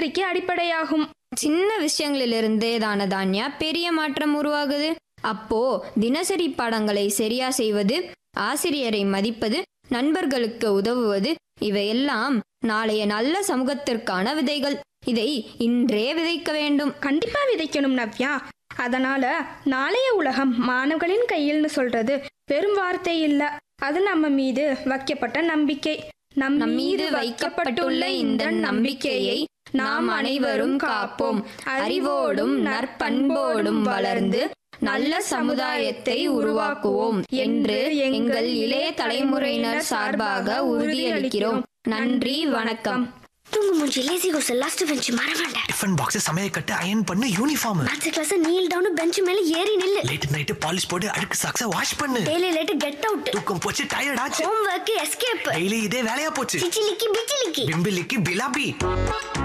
வெற்றிக்கு அடிப்படையாகும் சின்ன விஷயங்களிலிருந்தே தான தான்யா பெரிய மாற்றம் உருவாகுது அப்போ தினசரி பாடங்களை சரியா செய்வது ஆசிரியரை மதிப்பது நண்பர்களுக்கு உதவுவது இவையெல்லாம் நாளைய நல்ல சமூகத்திற்கான விதைகள் இதை இன்றே விதைக்க வேண்டும் கண்டிப்பா விதைக்கணும் நவ்யா அதனால நாளைய உலகம் மாணவர்களின் கையில்னு சொல்றது வெறும் வார்த்தை இல்ல அது நம்ம மீது வைக்கப்பட்ட நம்பிக்கை நம் நம் மீது வைக்கப்பட்டுள்ள இந்த நம்பிக்கையை நாம் அனைவரும் காப்போம் அறிவோடும் நற்பண்போடும் வளர்ந்து நல்ல சமுதாயத்தை உருவாக்குவோம் என்று எங்கள் இளைய தலைமுறையினர் சார்பாக உறுதியளிக்கிறோம் நன்றி வணக்கம் தூங்கு மூஞ்சி லேசி கோஸ் லாஸ்ட் பெஞ்ச் மற வேண்டாம் டிஃபன் பாக்ஸ் சமையல் கட்டு அயன் பண்ணு uniform maths class kneel down bench மேல ஏறி நில்லு லேட் நைட்டு பாலிஷ் போட்டு அழுக்கு சாக்ஸ வாஷ் பண்ணு டெய்லி லேட் கெட் அவுட் தூக்கம் போச்சு டயர்ட் ஆச்சு ஹோம் ஒர்க் எஸ்கேப் டெய்லி இதே வேலையா போச்சு சிச்சிலிக்கி பிச்சிலிக்கி பிம்பிலிக்கு பிலாபி